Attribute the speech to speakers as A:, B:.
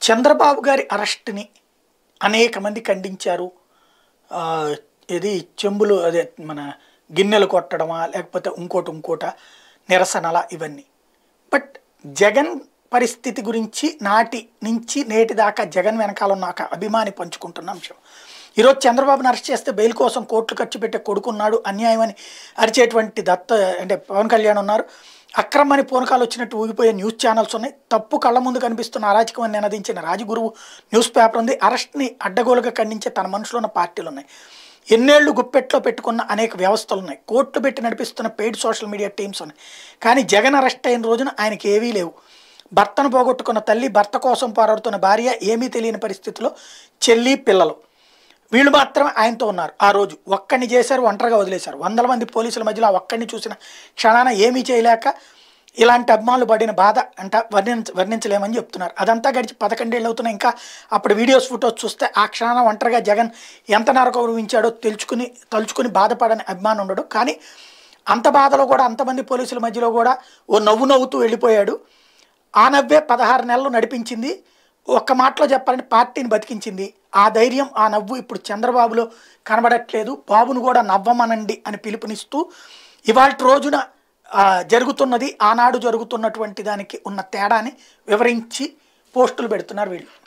A: చంద్రబాబు గారి అరెస్ట్ని అనేక మంది ఖండించారు ఆ, ఇది చెంబులు అదే మన గిన్నెలు కొట్టడమా లేకపోతే ఇంకోటి ఇంకోట నిరసనలా ఇవన్నీ బట్ జగన్ పరిస్థితి గురించి నాటి నుంచి నేటి దాకా జగన్ వెనకాల ఉన్న ఒక అభిమాని పంచుకుంటున్న అంశం ఈరోజు చంద్రబాబును అరెస్ట్ చేస్తే బెయిల్ కోసం కోట్లు ఖర్చు పెట్టే కొడుకున్నాడు అన్యాయం అని అరిచేటువంటి దత్త అంటే పవన్ కళ్యాణ్ ఉన్నారు అక్రమని పూనకాలు వచ్చినట్టు ఊగిపోయే న్యూస్ ఛానల్స్ ఉన్నాయి తప్పు కళ్ళ ముందు కనిపిస్తున్న అరాచకం అని నినదించిన రాజగురువు న్యూస్ పేపర్ ఉంది అరెస్ట్ని అడ్డగోలుగా ఖండించే తన మనసులో ఉన్న పార్టీలు ఉన్నాయి ఎన్నేళ్లు గుప్పెట్లో పెట్టుకున్న అనేక వ్యవస్థలు ఉన్నాయి కోర్టు పెట్టి నడిపిస్తున్న పెయిడ్ సోషల్ మీడియా టీమ్స్ ఉన్నాయి కానీ జగన్ అరెస్ట్ అయిన రోజున ఆయనకి ఏవీ లేవు భర్తను పోగొట్టుకున్న తల్లి భర్త కోసం పోరాడుతున్న భార్య ఏమీ తెలియని పరిస్థితిలో చెల్లి పిల్లలు వీళ్ళు మాత్రం ఆయనతో ఉన్నారు ఆ రోజు ఒక్కడిని చేశారు ఒంటరిగా వదిలేశారు వందల మంది పోలీసుల మధ్యలో ఆ ఒక్కడిని చూసిన క్షణాన ఏమీ చేయలేక ఇలాంటి అభిమానులు పడిన బాధ అంట వర్ణించ వర్ణించలేమని చెప్తున్నారు అదంతా గడిచి పదకొండేళ్ళు అవుతున్నా ఇంకా అప్పుడు వీడియోస్ ఫొటోస్ చూస్తే ఆ క్షణాన ఒంటరిగా జగన్ ఎంత నరకౌరవించాడో తెలుసుకుని తలుచుకుని బాధపడని అభిమానం ఉండడు కానీ అంత బాధలో కూడా అంతమంది పోలీసుల మధ్యలో కూడా ఓ నవ్వు నవ్వుతూ వెళ్ళిపోయాడు ఆ నవ్వే పదహారు నెలలు నడిపించింది ఒక్క మాటలో చెప్పాలంటే పార్టీని బతికించింది ఆ ధైర్యం ఆ నవ్వు ఇప్పుడు చంద్రబాబులో కనబడట్లేదు బాబును కూడా నవ్వమనండి అని పిలుపునిస్తూ ఇవాళ రోజున ఆ, జరుగుతున్నది ఆనాడు జరుగుతున్నటువంటి దానికి ఉన్న తేడాని వివరించి పోస్టులు పెడుతున్నారు వీళ్ళు